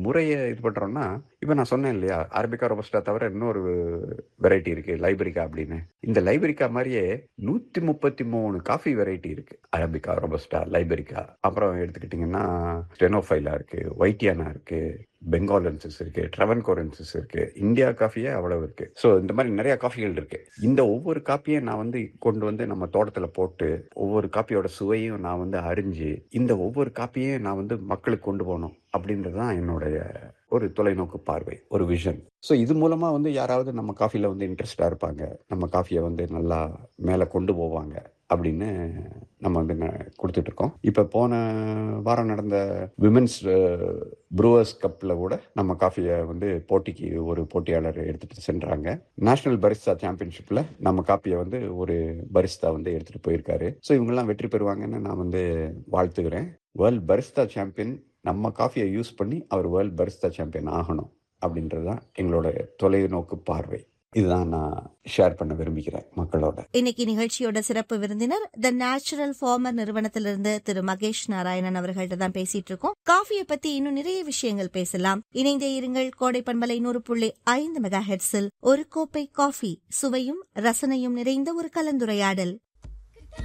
முறையை இது பண்றோம்னா இப்ப நான் சொன்னேன் இல்லையா அரபிகா ரொபஸ்டா தவிர இன்னொரு வெரைட்டி இருக்கு லைபரிக்கா அப்படின்னு இந்த லைபரிக்கா மாதிரியே நூத்தி முப்பத்தி மூணு காஃபி வெரைட்டி இருக்கு அரபிகா ரொபஸ்டா லைபரிக்கா அப்புறம் எடுத்துக்கிட்டிங்கன்னா ஸ்டெனோஃபைலா இருக்கு ஒயிட்டியானா இருக்கு பெங்காலன்சஸ் இருக்கு ட்ரெவன்கோரன்சஸ் இருக்கு இந்தியா காஃபியே அவ்வளவு இருக்கு ஸோ இந்த மாதிரி நிறைய காஃபிகள் இருக்கு இந்த ஒவ்வொரு காப்பியை நான் வந்து கொண்டு வந்து நம்ம தோட்டத்துல போட்டு ஒவ்வொரு காப்பியோட சுவையும் நான் வந்து அறிஞ்சு இந்த ஒவ்வொரு காப்பியையும் நான் வந்து மக்களுக்கு கொண்டு போகணும் அப்படின்றது தான் என்னுடைய ஒரு தொலைநோக்கு பார்வை ஒரு விஷன் ஸோ இது மூலமா வந்து யாராவது நம்ம காஃபில வந்து இன்ட்ரெஸ்டா இருப்பாங்க நம்ம காஃபியை வந்து நல்லா மேலே கொண்டு போவாங்க அப்படின்னு நம்ம வந்து ந- கொடுத்துட்டு இருக்கோம் இப்போ போன வாரம் நடந்த விமென்ஸ் ப்ரூவர்ஸ் கப்பில் கூட நம்ம காஃபியை வந்து போட்டிக்கு ஒரு போட்டியாளர் எடுத்துட்டு சென்றாங்க நேஷனல் பரிஸ்தா சாம்பியன்ஷிப்பில் நம்ம காப்பியை வந்து ஒரு பரிஸ்தா வந்து எடுத்துட்டு போயிருக்காரு ஸோ இவங்கெல்லாம் வெற்றி பெறுவாங்கன்னு நான் வந்து வாழ்த்துக்கிறேன் வேர்ல்ட் பரிஸ்தா சாம்பியன் நம்ம காஃபியை யூஸ் பண்ணி அவர் வேர்ல்ட் பரிஸ்தா சாம்பியன் ஆகணும் அப்படின்றது தான் எங்களோட தொலைநோக்கு பார்வை இதுதான் நான் ஷேர் பண்ண விரும்புகிறேன் மக்களோட இன்னைக்கு நிகழ்ச்சியோட சிறப்பு விருந்தினர் த நேச்சுரல் ஃபார்மர் நிறுவனத்திலிருந்து திரு மகேஷ் நாராயணன் அவர்கள்ட்ட தான் பேசிட்டு இருக்கோம் காஃபியை பத்தி இன்னும் நிறைய விஷயங்கள் பேசலாம் இணைந்தே இருங்கள் கோடை பண்பலை நூறு புள்ளி ஐந்து மெகா ஹெட்ஸில் ஒரு கோப்பை காஃபி சுவையும் ரசனையும் நிறைந்த ஒரு கலந்துரையாடல்